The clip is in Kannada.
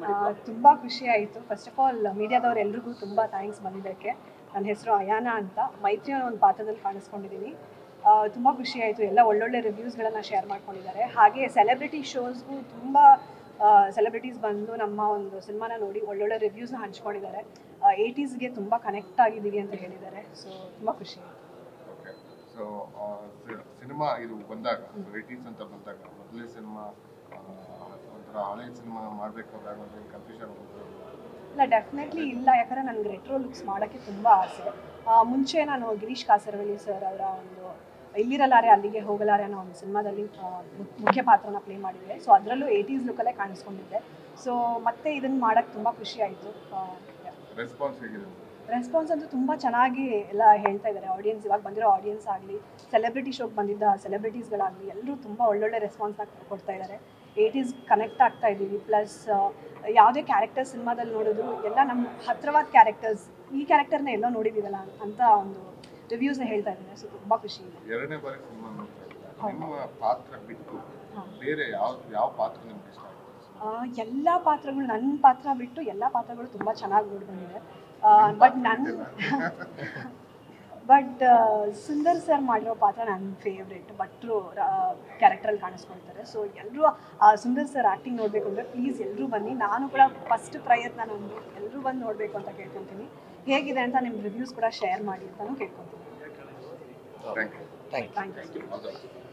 ತುಂಬ ಖುಷಿ ಆಯಿತು ಫಸ್ಟ್ ಆಫ್ ಆಲ್ ಮೀಡಿಯಾದವ್ರು ಎಲ್ರಿಗೂ ತುಂಬ ಥ್ಯಾಂಕ್ಸ್ ಬಂದಿದ್ದಕ್ಕೆ ನನ್ನ ಹೆಸರು ಅಯಾನ ಅಂತ ಮೈತ್ರಿ ಅನ್ನೋ ಒಂದು ಪಾತ್ರದಲ್ಲಿ ಕಾಣಿಸ್ಕೊಂಡಿದ್ದೀನಿ ತುಂಬ ಖುಷಿ ಆಯಿತು ಎಲ್ಲ ಒಳ್ಳೊಳ್ಳೆ ರಿವ್ಯೂಸ್ಗಳನ್ನು ಶೇರ್ ಮಾಡ್ಕೊಂಡಿದ್ದಾರೆ ಹಾಗೆ ಸೆಲೆಬ್ರಿಟಿ ಶೋಸ್ಗೂ ತುಂಬ ಸೆಲೆಬ್ರಿಟೀಸ್ ಬಂದು ನಮ್ಮ ಒಂದು ಸಿನಿಮಾನ ನೋಡಿ ಒಳ್ಳೊಳ್ಳೆ ರಿವ್ಯೂಸ್ನ ಹಂಚ್ಕೊಂಡಿದ್ದಾರೆ ಏಯ್ಟೀಸ್ಗೆ ತುಂಬ ಕನೆಕ್ಟ್ ಆಗಿದ್ದೀವಿ ಅಂತ ಹೇಳಿದ್ದಾರೆ ಸೊ ತುಂಬ ಖುಷಿ ಆಯಿತು ಓಕೆ ಸೊ ಸಿನಿಮಾ ಇದು ಬಂದಾಗ ಏಯ್ಟೀಸ್ ಅಂತ ಬಂದಾಗ ಮೊದಲನೇ ಸಿನಿಮಾ ಒಂಥರ ಹಳೆ ಸಿನಿಮಾ ಮಾಡಬೇಕಾದಾಗ ಒಂದು ಕನ್ಫ್ಯೂಷನ್ ಇಲ್ಲ ಡೆಫಿನೆಟ್ಲಿ ಇಲ್ಲ ಯಾಕಂದರೆ ನನಗೆ ರೆಟ್ರೋ ಲುಕ್ಸ್ ಮಾಡೋಕ್ಕೆ ತುಂಬ ಆಸೆ ಆ, ಮುಂಚೆ ನಾನು ಗಿರೀಶ್ ಕಾಸರವಳ್ಳಿ ಸರ್ ಅವರ ಒಂದು ಇಲ್ಲಿರಲಾರೆ ಅಲ್ಲಿಗೆ ಹೋಗಲಾರೆ ಅನ್ನೋ ಒಂದು ಸಿನಿಮಾದಲ್ಲಿ ಆ, ಮು- ಮುಖ್ಯ ಪಾತ್ರನ ಪ್ಲೇ ಮಾಡಿದ್ದೆ ಸೊ ಅದರಲ್ಲೂ ಏಯ್ಟೀಸ್ ಲುಕ್ಕಲ್ಲೇ ಕಾಣಿಸ್ಕೊಂಡಿದ್ದೆ ಸೊ ಮತ್ತೆ ಇದನ್ನು ಮಾಡೋಕ್ಕೆ ತುಂಬ ಖುಷಿ ಆಯಿತು ರೆಸ್ಪಾನ್ಸ್ ಹೇಗಿದೆ ರೆಸ್ಪಾನ್ಸ್ ಅಂತೂ ತುಂಬ ಚೆನ್ನಾಗಿ ಎಲ್ಲ ಹೇಳ್ತಾ ಇದ್ದಾರೆ ಆಡಿಯನ್ಸ್ ಇವಾಗ ಬಂದಿರೋ ಆಡಿಯನ್ಸ್ ಆಗಲಿ ಸೆಲೆಬ್ರಿಟಿ ಶೋಗೆ ಬಂದಿದ್ದ ಸೆಲೆಬ್ರಿಟೀಸ್ಗಳಾಗಲಿ ಎಲ್ಲರೂ ತುಂಬ ಒಳ್ಳೊಳ್ಳೆ ರೆಸ್ಪಾನ್ಸ್ನ ಕೊಡ್ತಾ ಇದ್ದಾರೆ ಏಯ್ಟೀಸ್ ಕನೆಕ್ಟ್ ಆಗ್ತಾ ಇದ್ದೀವಿ ಪ್ಲಸ್ ಯಾವುದೇ ಕ್ಯಾರೆಕ್ಟರ್ ಸಿನಿಮಾದಲ್ಲಿ ನೋಡಿದ್ರು ಎಲ್ಲ ನಮ್ಮ ಹತ್ರವಾದ ಕ್ಯಾರೆಕ್ಟರ್ಸ್ ಈ ಕ್ಯಾರೆಕ್ಟರ್ನ ಎಲ್ಲೋ ನೋಡಿದ್ದೀವಲ್ಲ ಅಂತ ಒಂದು ರಿವ್ಯೂಸ್ನ ಹೇಳ್ತಾ ಇದ್ದಾರೆ ಸೊ ತುಂಬ ಖುಷಿ ಇದೆ ಎರಡನೇ ಬಾರಿ ಸಿನಿಮಾ ನೋಡ್ತಾ ಇದ್ದೀರಾ ನಿಮ್ಮ ಪಾತ್ರ ಬಿಟ್ಟು ಹಾ. ಬೇರೆ ಯಾವ ಯಾವ ಪಾತ್ರ ನಿಮ್ಗೆ ಇಷ್ಟ ಆಗುತ್ತೆ ಎಲ್ಲ ಪಾತ್ರಗಳು ನನ್ನ ಪಾತ್ರ ಬಿಟ್ಟು ಎಲ್ಲ ಪಾತ್ರಗಳು ತುಂಬ ಚೆನ್ನಾಗಿ ಮೂಡಿ ಬಂದಿದೆ ಬಟ್ ನನ್ನ ಬಟ್ ಸುಂದರ್ ಸರ್ ಮಾಡಿರೋ ಪಾತ್ರ ನನ್ನ ಫೇವ್ರೇಟ್ ಭಟ್ರು ಕ್ಯಾರೆಕ್ಟ್ರಲ್ಲಿ ಕಾಣಿಸ್ಕೊಳ್ತಾರೆ ಸೊ ಎಲ್ಲರೂ ಸುಂದರ್ ಸರ್ ಆ್ಯಕ್ಟಿಂಗ್ ನೋಡಬೇಕು ಅಂದರೆ ಪ್ಲೀಸ್ ಎಲ್ಲರೂ ಬನ್ನಿ ನಾನು ಕೂಡ ಫಸ್ಟ್ ಪ್ರಯತ್ನ ನಂದು ಎಲ್ಲರೂ ಬಂದು ನೋಡಬೇಕು ಅಂತ ಕೇಳ್ಕೊತೀನಿ ಹೇಗಿದೆ ಅಂತ ನಿಮ್ಮ ರಿವ್ಯೂಸ್ ಕೂಡ ಶೇರ್ ಮಾಡಿ ಅಂತಲೂ ಕೇಳ್ಕೊತೀನಿ thank you thank you thank you all the best